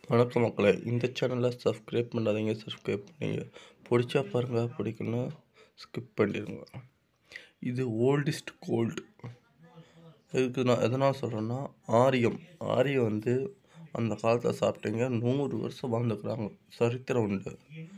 வணக்கம் மக்களே இந்த சேனலை சப்ஸ்கிரைப் பண்ணாதீங்க சப்ஸ்கிரைப் பண்ணீங்க பிடிச்சா பாருங்கள் பிடிக்கலனா ஸ்கிப் பண்ணிடுங்க இது ஓல்டஸ்ட் கோல்டு இதுக்கு நான் எதனால் சொல்கிறேன்னா ஆரியம் ஆரியம் வந்து அந்த காலத்தில் சாப்பிட்டீங்க நூறு வருஷம் வாழ்ந்துக்கிறாங்க சரித்திரம் உண்டு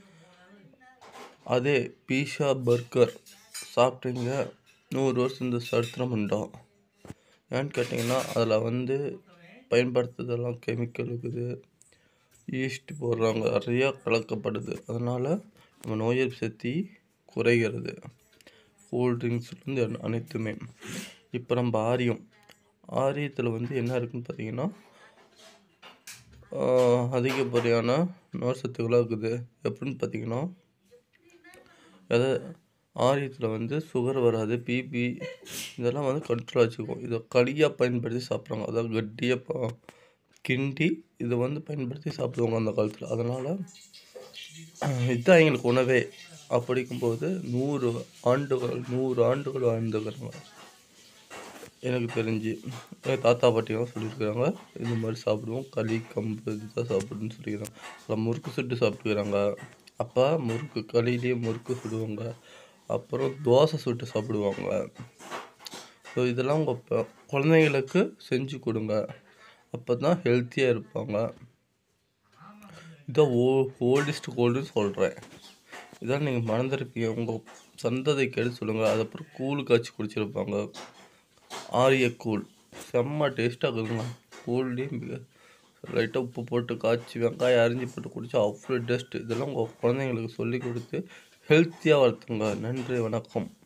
அதே பீஸா பர்கர் சாப்பிட்டீங்க நூறு வருஷம் இந்த சரித்திரம் உண்டா ஏன்னு கேட்டிங்கன்னா அதில் வந்து பயன்படுத்துறதெல்லாம் கெமிக்கல் இருக்குது ஈஸ்ட் போடுறாங்க நிறையா கலக்கப்படுது அதனால் நம்ம நோய் எதிர்ப்பு சக்தி குறைகிறது கூல்ட்ரிங்க்ஸ்லேருந்து அனைத்துமே இப்போ நம்ம ஆரியம் ஆரியத்தில் வந்து என்ன இருக்குன்னு பார்த்தீங்கன்னா ஆஹ், அதிகப்படியான நோய் சத்துக்களாக இருக்குது எப்படின்னு பார்த்தீங்கன்னா அதாவது ஆரியத்தில் வந்து சுகர் வராது பிபி இதெல்லாம் வந்து கண்ட்ரோல் வச்சுக்கும் இதை களியாக பயன்படுத்தி சாப்பிட்றாங்க அதாவது கட்டியாக ப- கிண்டி இதை வந்து பயன்படுத்தி சாப்பிடுவாங்க அந்த காலத்தில் அதனால் இதுதான் எங்களுக்கு உணவே அப்படிங்கும்போது நூறு ஆண்டுகள் நூறு ஆண்டுகள் வாழ்ந்துக்கிறாங்க எனக்கு தெரிஞ்சு எங்கள் தாத்தா பாட்டியும் சொல்லியிருக்கிறாங்க இந்த மாதிரி சாப்பிடுவோம் களி கம்பு இதுதான் சாப்பிடுன்னு சொல்லிக்கிறாங்க அப்புறம் முறுக்கு சுட்டு சாப்பிட்டுக்கிறாங்க அப்போ முறுக்கு களியிலேயே முறுக்கு சுடுவாங்க அப்புறம் தோசை சுட்டு சாப்பிடுவாங்க ஸோ இதெல்லாம் உங்கள் ப- குழந்தைங்களுக்கு செஞ்சு கொடுங்க அப்போ தான் ஹெல்த்தியாக இருப்பாங்க இதான் ஓ ஓல்டஸ்ட் கோல்டுன்னு சொல்கிறேன் இதான் நீங்கள் மறந்துருப்பீங்க உங்கள் சந்ததிக்கு எடுத்து சொல்லுங்கள் அது அப்புறம் கூழ் காய்ச்சி குடிச்சிருப்பாங்க ஆரிய கூழ் செம்ம டேஸ்ட்டாக இருக்குதுங்க கூழ்லேயும் மிக லைட்டாக உப்பு போட்டு காய்ச்சி வெங்காயம் அரிஞ்சு போட்டு குடிச்சா அவ்வளோ டேஸ்ட் இதெல்லாம் உங்கள் குழந்தைங்களுக்கு சொல்லி கொடுத்து ஹெல்த்தியாக வளர்த்துங்க நன்றி வணக்கம்